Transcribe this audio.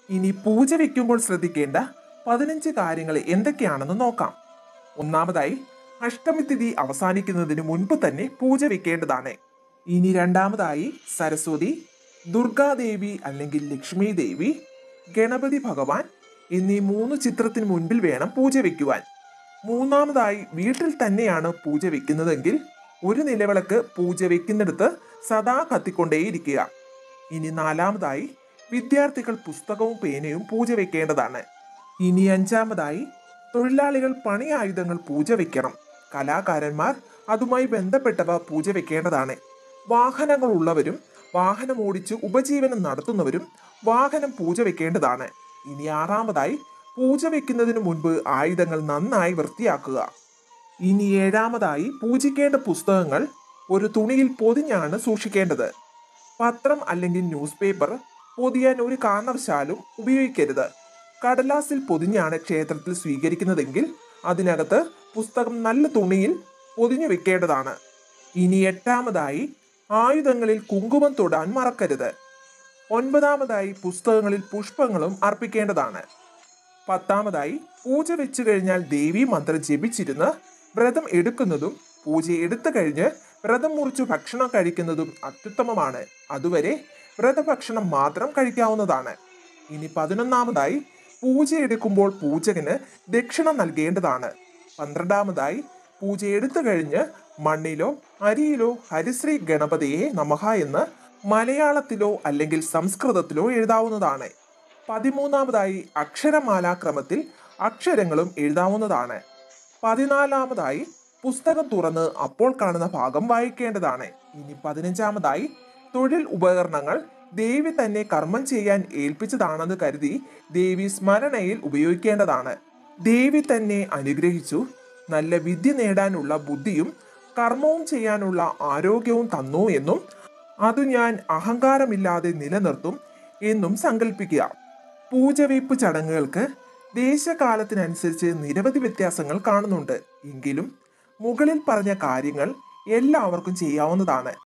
ഇനി പൂജ വെക്കുമ്പോൾ ശ്രദ്ധിക്കേണ്ട പതിനഞ്ച് കാര്യങ്ങൾ എന്തൊക്കെയാണെന്ന് നോക്കാം ഒന്നാമതായി അഷ്ടമി തിഥി അവസാനിക്കുന്നതിന് മുൻപ് തന്നെ പൂജ വെക്കേണ്ടതാണ് ഇനി രണ്ടാമതായി സരസ്വതി ദുർഗാദേവി അല്ലെങ്കിൽ ലക്ഷ്മി ദേവി ഗണപതി ഭഗവാൻ എന്നീ മൂന്ന് ചിത്രത്തിന് മുൻപിൽ വേണം പൂജ വെക്കുവാൻ മൂന്നാമതായി വീട്ടിൽ തന്നെയാണ് പൂജ വെക്കുന്നതെങ്കിൽ ഒരു നിലവിളക്ക് പൂജ വെക്കുന്നിടത്ത് സദാ കത്തിക്കൊണ്ടേയിരിക്കുക ഇനി നാലാമതായി വിദ്യാർത്ഥികൾ പുസ്തകവും പേനയും പൂജ വെക്കേണ്ടതാണ് ഇനി അഞ്ചാമതായി തൊഴിലാളികൾ പണി ആയുധങ്ങൾ പൂജ വെക്കണം കലാകാരന്മാർ അതുമായി ബന്ധപ്പെട്ടവ പൂജ വെക്കേണ്ടതാണ് വാഹനങ്ങൾ ഉള്ളവരും വാഹനം ഓടിച്ച് ഉപജീവനം നടത്തുന്നവരും വാഹനം പൂജ വെക്കേണ്ടതാണ് ഇനി ആറാമതായി പൂജ വെക്കുന്നതിന് മുൻപ് ആയുധങ്ങൾ നന്നായി വൃത്തിയാക്കുക ഇനി ഏഴാമതായി പൂജിക്കേണ്ട പുസ്തകങ്ങൾ ഒരു തുണിയിൽ പൊതിഞ്ഞാണ് സൂക്ഷിക്കേണ്ടത് പത്രം അല്ലെങ്കിൽ ന്യൂസ് പേപ്പർ പൊതിയാൻ ഒരു കാരണവശാലും ഉപയോഗിക്കരുത് കടലാസിൽ പൊതിഞ്ഞാണ് ക്ഷേത്രത്തിൽ സ്വീകരിക്കുന്നതെങ്കിൽ അതിനകത്ത് പുസ്തകം നല്ല തുണിയിൽ പൊതിഞ്ഞു വെക്കേണ്ടതാണ് ഇനി എട്ടാമതായി ആയുധങ്ങളിൽ കുങ്കുമം തൊടാൻ മറക്കരുത് ഒൻപതാമതായി പുസ്തകങ്ങളിൽ പുഷ്പങ്ങളും അർപ്പിക്കേണ്ടതാണ് പത്താമതായി പൂജ വെച്ചു കഴിഞ്ഞാൽ ദേവി മന്ത്രം ജപിച്ചിരുന്ന് വ്രതം എടുക്കുന്നതും പൂജ എടുത്തു കഴിഞ്ഞ് വ്രതം മുറിച്ചു ഭക്ഷണം കഴിക്കുന്നതും അത്യുത്തമമാണ് അതുവരെ വ്രതഭക്ഷണം മാത്രം കഴിക്കാവുന്നതാണ് ഇനി പതിനൊന്നാമതായി പൂജ എടുക്കുമ്പോൾ പൂജകന് ദക്ഷിണ നൽകേണ്ടതാണ് പന്ത്രണ്ടാമതായി പൂജ എടുത്തു കഴിഞ്ഞ് മണ്ണിലോ അരിയിലോ ഹരിശ്രീ ഗണപതിയെ നമഹ എന്ന് മലയാളത്തിലോ അല്ലെങ്കിൽ സംസ്കൃതത്തിലോ എഴുതാവുന്നതാണ് പതിമൂന്നാമതായി അക്ഷരമാലാക്രമത്തിൽ അക്ഷരങ്ങളും എഴുതാവുന്നതാണ് പതിനാലാമതായി പുസ്തകം തുറന്ന് അപ്പോൾ കാണുന്ന ഭാഗം വായിക്കേണ്ടതാണ് ഇനി പതിനഞ്ചാമതായി തൊഴിൽ ഉപകരണങ്ങൾ ദേവി തന്നെ കർമ്മം ചെയ്യാൻ ഏൽപ്പിച്ചതാണെന്ന് കരുതി ദേവി സ്മരണയിൽ ഉപയോഗിക്കേണ്ടതാണ് ദേവി തന്നെ അനുഗ്രഹിച്ചു നല്ല വിദ്യ നേടാനുള്ള ബുദ്ധിയും കർമ്മവും ചെയ്യാനുള്ള ആരോഗ്യവും തന്നു എന്നും അത് ഞാൻ അഹങ്കാരമില്ലാതെ നിലനിർത്തും എന്നും സങ്കല്പിക്കുക പൂജവയ്പ് ചടങ്ങുകൾക്ക് ദേശകാലത്തിനനുസരിച്ച് നിരവധി വ്യത്യാസങ്ങൾ കാണുന്നുണ്ട് എങ്കിലും മുകളിൽ പറഞ്ഞ കാര്യങ്ങൾ എല്ലാവർക്കും ചെയ്യാവുന്നതാണ്